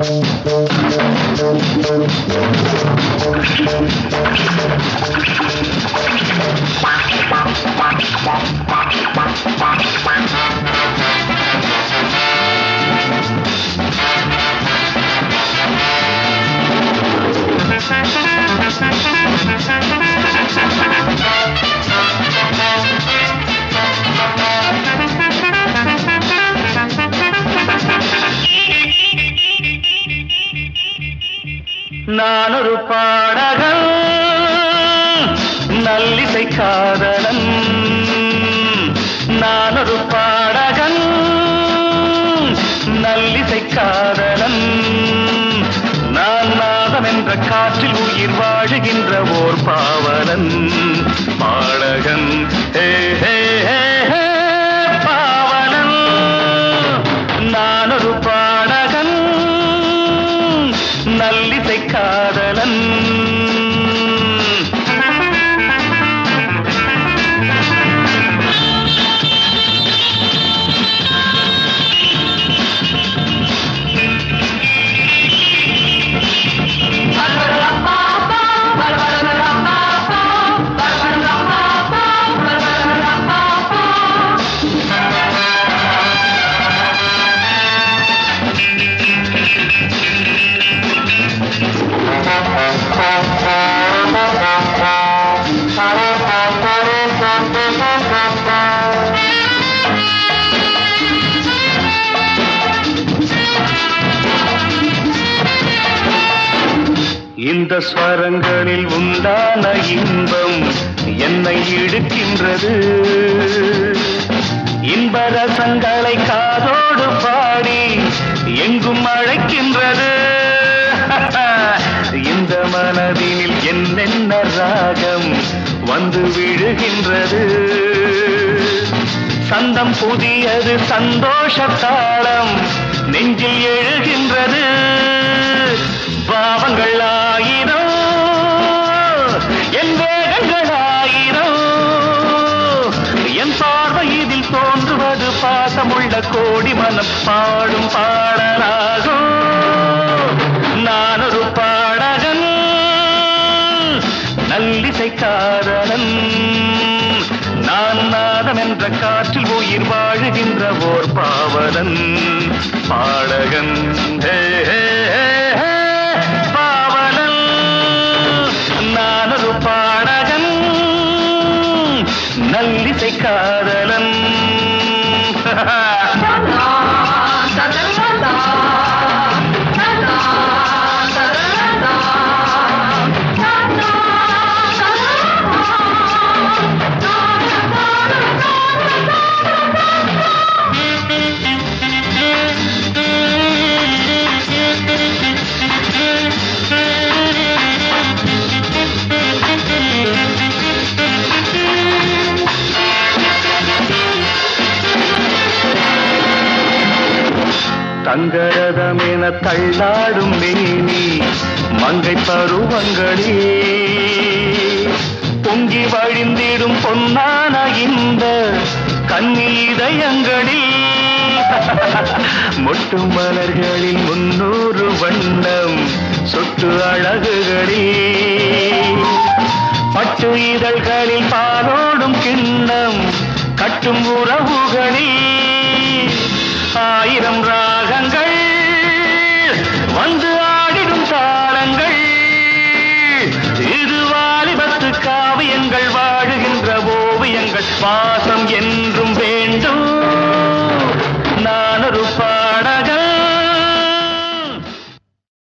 நான் ஒரு பாடகன் நல்லிசை காதலன் நான் ஒரு பாடகன் நல்லிசை காதலன் நான் நாதம் என்ற காற்றில் உயிர் வாழுகின்ற ஓர் பாவலன் பாடகன் ஹே ஹே ஹே ஹே பாவலன் நான் ஒரு பாடகன் நல்லிசை காதலன் இந்த ஸ்வரங்களில் உண்டான இன்பம் என்னை இழுக்கின்றது இன்ப ரசங்களை காதோடு பாடி எங்கும் அழைக்கின்றது இந்த மனதினில் என்னென்ன ராகம் வந்து விழுகின்றது சந்தம் புதியது சந்தோஷ தாளம் நெஞ்சில் எழுகின்றது பாவங்கள் ஆயிரம் என் வேகங்கள் ஆயிரம் என் பார்வை இதில் தோன்றுவது பாசமுள்ள கோடி மனம் பாடும் பாடலாகும் நான் ஒரு பாடகன் நல்லிசை காதலன் நான் நாதம் என்ற காற்றில் உயிர் வாழுகின்ற ஓர் பாவலன் பாடகன் ஹே, ஹே, ஹே, ஹே, பாவலன் நான் ஒரு பாடகன் நல்லிசை காதலன் தங்கரதம் என தள்ளாடும் மேனி மங்கை பருவங்களே பொங்கி வழிந்திடும் பொன்னான இந்த கன்னி இதயங்களில் மொட்டு மலர்களில் முன்னூறு வண்ணம் சொட்டு அழகுகளில் பட்டு இதழ்களில் பாலோடும் கிண்ணம் கட்டும் உறவுகளில் ஆயிரம் ராகங்கள் வந்து ஆடிடும் தாளங்கள் இது வாலிபத்து காவியங்கள் வாழுகின்ற ஓவியங்கள் வாச